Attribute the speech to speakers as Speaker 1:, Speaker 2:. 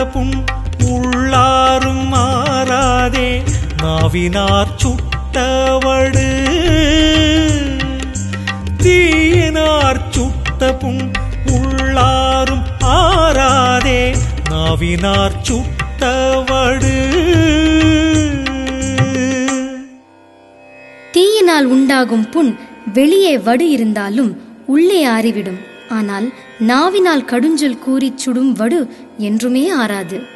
Speaker 1: புண் உள்ளாரும் மாறாதே நாவினார் சுட்டவடு தீயினார் சுட்ட புண் உள்ளாரும் ஆறாதே நாவினார் சுட்டவடு
Speaker 2: தீயினால் உண்டாகும் புண் வெளியே வடு இருந்தாலும் உள்ளே ஆறிவிடும் ஆனால் நாவினால் கடுஞ்சொல் கூறிச் சுடும் வடு என்றுமே ஆறாது